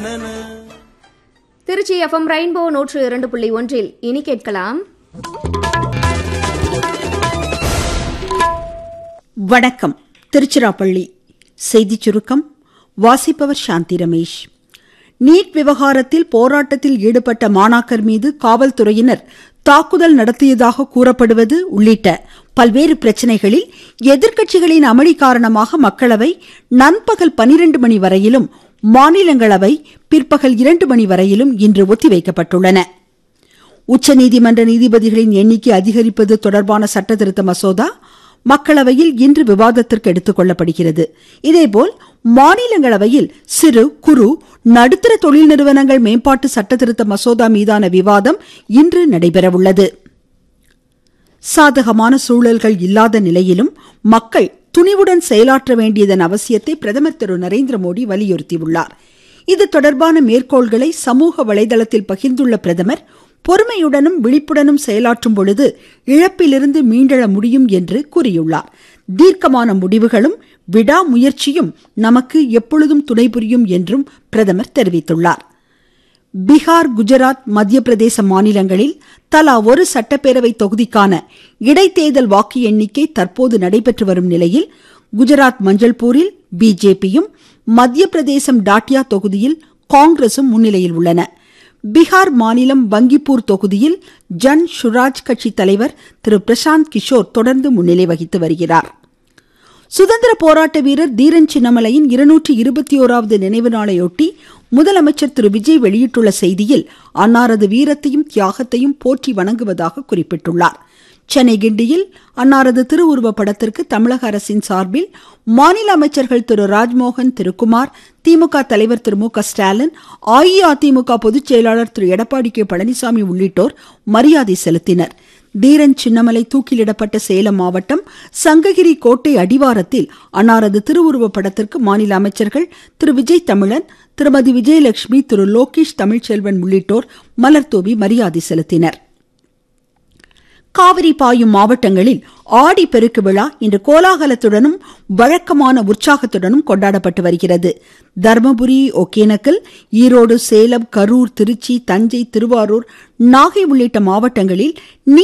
Trichy FM rainbow நூற்று இரண்டு புள்ளி ஒன்றில் இனி கேட்கலாம் வணக்கம் திருச்சிராப்பள்ளி செய்திச் சுருக்கம் வாசிப்பவர் சாந்தி ரமேஷ் நீட் விவகாரத்தில் போராட்டத்தில் ஈடுபட்ட மாணாக்கர் மீது காவல்துறையினர் தாக்குதல் நடத்தியதாக கூறப்படுவது உள்ளிட்ட பல்வேறு பிரச்சனைகளில் எதிர்க்கட்சிகளின் அமளி காரணமாக மக்களவை நண்பகல் பனிரெண்டு மணி வரையிலும் மாநிலங்களவை பிற்பகல் இரண்டு மணி வரையிலும் இன்று ஒத்திவைக்கப்பட்டுள்ளன உச்சநீதிமன்ற நீதிபதிகளின் எண்ணிக்கை அதிகரிப்பது தொடர்பான சட்டத்திருத்த மசோதா மக்களவையில் இன்று விவாதத்திற்கு எடுத்துக் கொள்ளப்படுகிறது இதேபோல் மாநிலங்களவையில் சிறு குறு நடுத்தர தொழில் நிறுவனங்கள் மேம்பாட்டு சட்டத்திருத்த மசோதா மீதான விவாதம் இன்று நடைபெறவுள்ளது சாதகமான சூழல்கள் இல்லாத நிலையிலும் மக்கள் துணிவுடன் செயலாற்ற வேண்டியதன் அவசியத்தை பிரதமர் திரு நரேந்திர மோடி வலியுறுத்தியுள்ளார் இது தொடர்பான மேற்கோள்களை சமூக வலைதளத்தில் பகிர்ந்துள்ள பிரதமர் பொறுமையுடனும் விழிப்புடனும் செயலாற்றும் பொழுது இழப்பிலிருந்து மீண்டெழ முடியும் என்று கூறியுள்ளார் தீர்க்கமான முடிவுகளும் விடாமுயற்சியும் நமக்கு எப்பொழுதும் துணை புரியும் என்றும் பிரதமர் தெரிவித்துள்ளார் பீகார் குஜராத் மத்திய பிரதேச மாநிலங்களில் தலா ஒரு சட்டப்பேரவை தொகுதிக்கான இடைத்தேர்தல் வாக்கு எண்ணிக்கை தற்போது நடைபெற்று வரும் நிலையில் குஜராத் மஞ்சள்பூரில் பிஜேபியும் மத்திய பிரதேசம் டாட்டியா தொகுதியில் காங்கிரசும் முன்னிலையில் உள்ளன பீகார் மாநிலம் பங்கிப்பூர் தொகுதியில் ஜன் சுராஜ் கட்சி தலைவர் திரு பிரசாந்த் கிஷோர் தொடர்ந்து முன்னிலை வகித்து வருகிறார் சுதந்திர போராட்ட வீரர் தீரன் சின்னமலையின் இருநூற்றி இருபத்தி ஓராவது நினைவு நாளையொட்டி முதலமைச்சர் திரு விஜய் வெளியிட்டுள்ள செய்தியில் அன்னாரது வீரத்தையும் தியாகத்தையும் போற்றி வணங்குவதாக குறிப்பிட்டுள்ளார் சென்னை கிண்டியில் அன்னாரது திருவுருவ படத்திற்கு தமிழக அரசின் சார்பில் மாநில அமைச்சர்கள் திரு ராஜ்மோகன் திரு குமார் திமுக தலைவர் திரு மு க ஸ்டாலின் அஇஅதிமுக பொதுச் செயலாளர் திரு எடப்பாடி கே பழனிசாமி உள்ளிட்டோர் மரியாதை செலுத்தினர் தீரன் சின்னமலை தூக்கிலிடப்பட்ட சேலம் மாவட்டம் சங்ககிரி கோட்டை அடிவாரத்தில் அன்னாரது திருவுருவ படத்திற்கு மாநில அமைச்சர்கள் திரு விஜய் தமிழன் திருமதி விஜயலட்சுமி திரு லோகேஷ் தமிழ்ச்செல்வன் உள்ளிட்டோர் மலர்தூவி மரியாதை செலுத்தினர் காவிரி பாயும் மாவட்டங்களில் ஆடி பெருக்கு விழா இன்று கோலாகலத்துடனும் வழக்கமான உற்சாகத்துடனும் கொண்டாடப்பட்டு வருகிறது தர்மபுரி ஒகேனக்கல் ஈரோடு சேலம் கரூர் திருச்சி தஞ்சை திருவாரூர் நாகை உள்ளிட்ட மாவட்டங்களில் நீ